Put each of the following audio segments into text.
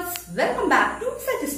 viewers welcome back to suggest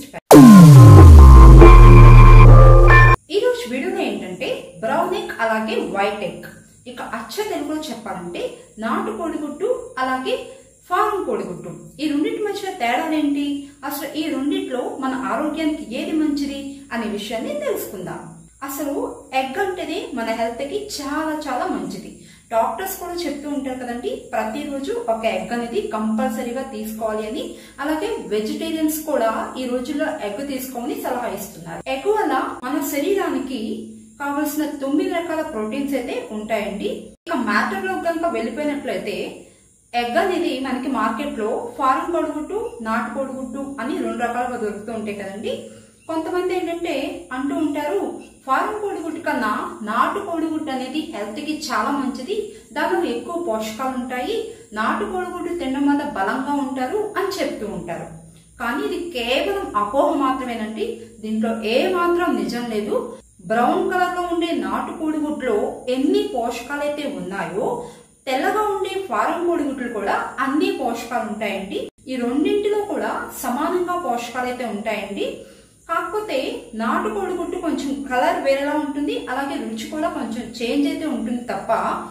ఈ రోజు వీడియోలో ఏంటంటే బ్రౌన్ ఎగ్ అలాగే వైట్ ఎగ్ ఇక అచ్చ తెలుగులో చెప్పాలంటే నాటు కోడిగుడ్డు అలాగే ఫారం కోడిగుడ్డు ఈ రెండింటి మధ్య తేడాలేంటి అసలు ఈ రెండిట్లో మన ఆరోగ్యానికి ఏది మంచిది అనే విషయాన్ని తెలుసుకుందాం అసలు ఎగ్ అంటేనే మన హెల్త్ కి చాలా చాలా మంచిది డాక్టర్స్ కూడా చెప్తూ ఉంటారు కదండి ప్రతిరోజు ఒక ఎగ్ అనేది కంపల్సరీగా తీసుకోవాలి అని అలాగే వెజిటేరియన్స్ కూడా ఈ రోజుల్లో ఎగ్ తీసుకోమని సలహా ఇస్తున్నారు ఎగ్ వల్ల మన శరీరానికి కావలసిన తొమ్మిది రకాల ప్రోటీన్స్ అయితే ఉంటాయండి ఇక మ్యాటర్ లో కనుక వెళ్ళిపోయినట్లయితే ఎగ్ అనేది మనకి మార్కెట్ లో ఫారం కోడిగుడ్డు నాటు కోడిగుడ్డు అని రెండు రకాలుగా దొరుకుతూ ఉంటాయి కదండి కొంతమంది ఏంటంటే అంటూ ఉంటారు ఫారం కోడిగుడ్డు కన్నా నాటు కోడిగుడ్డు అనేది హెల్త్ కి చాలా మంచిది దానిలో ఎక్కువ పోషకాలు ఉంటాయి నాటు కోడిగుడ్డు తినడం వల్ల బలంగా ఉంటారు అని చెప్తూ ఉంటారు కానీ ఇది కేవలం అపోహ మాత్రమేనండి దీంట్లో ఏ మాత్రం నిజం లేదు బ్రౌన్ కలర్ లో ఉండే నాటు కోడిగుడ్లో ఎన్ని పోషకాలైతే ఉన్నాయో తెల్లగా ఉండే ఫారం కోడిగుడ్లు కూడా అన్ని పోషకాలు ఉంటాయండి ఈ రెండింటిలో కూడా సమానంగా పోషకాలు అయితే ఉంటాయండి కాకపోతే నాటు కోడిగుడ్డు కొంచెం కలర్ వేరేలా ఉంటుంది అలాగే రుచి కూడా కొంచెం చేంజ్ అయితే ఉంటుంది తప్ప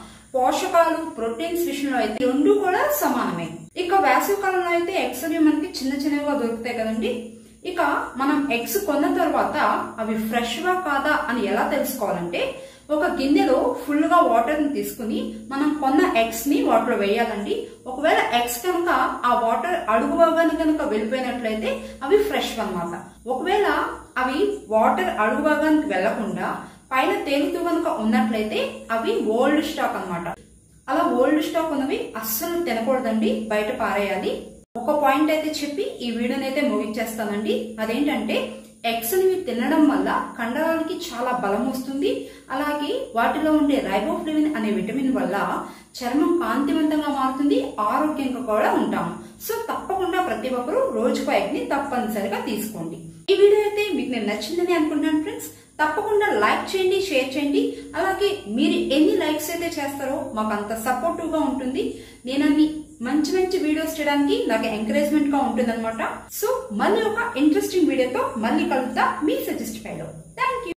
పోషకాలు ప్రోటీన్స్ విషయంలో అయితే రెండు కూడా సమానమే ఇక వేసవి కాలంలో అయితే ఎగ్స్ అవి మనకి చిన్న చిన్నగా దొరుకుతాయి కదండి ఇక మనం ఎగ్స్ కొన్న తర్వాత అవి ఫ్రెష్ గా కాదా అని ఎలా తెలుసుకోవాలంటే ఒక గిన్నెలో ఫుల్ గా వాటర్ ని తీసుకుని మనం కొన్న ఎగ్స్ ని వాటర్ వేయాలండి ఒకవేళ ఎగ్స్ కనుక ఆ వాటర్ అడుగు భాగాన్ని కనుక వెళ్ళిపోయినట్లయితే అవి ఫ్రెష్ అన్నమాట ఒకవేళ అవి వాటర్ అడుగు భాగానికి వెళ్లకుండా పైన తేలుతూ కనుక ఉన్నట్లయితే అవి ఓల్డ్ స్టాక్ అన్నమాట అలా ఓల్డ్ స్టాక్ ఉన్నవి అస్సలు తినకూడదండి బయట పారేయాలి ఒక పాయింట్ అయితే చెప్పి ఈ వీడియోని అయితే ముగించేస్తానండి అదేంటంటే ఎగ్స్ ని తినడం వల్ల కండరాలకి చాలా బలం వస్తుంది అలాగే వాటిలో ఉండే రైబోఫ్లేవిన్ అనే విటమిన్ వల్ల చర్మం కాంతివంతంగా మారుతుంది ఆరోగ్యంగా కూడా ఉంటాము సో తప్పకుండా ప్రతి ఒక్కరూ రోజుకు ఎగ్ ని తప్పనిసరిగా తీసుకోండి ఈ వీడియో అయితే మీకు నేను నచ్చిందని అనుకుంటున్నాను ఫ్రెండ్స్ తప్పకుండా లైక్ చేయండి షేర్ చేయండి అలాగే మీరు ఎన్ని లైక్స్ అయితే చేస్తారో మాకు అంత సపోర్టివ్ గా ఉంటుంది నేను అన్ని మంచి మంచి వీడియోస్ చేయడానికి నాకు ఎంకరేజ్మెంట్ గా ఉంటుంది అనమాట సో మళ్ళీ ఒక ఇంట్రెస్టింగ్ వీడియోతో మళ్ళీ కలుద్దాం మీ సజెస్ట్ ఫైలో థ్యాంక్ యూ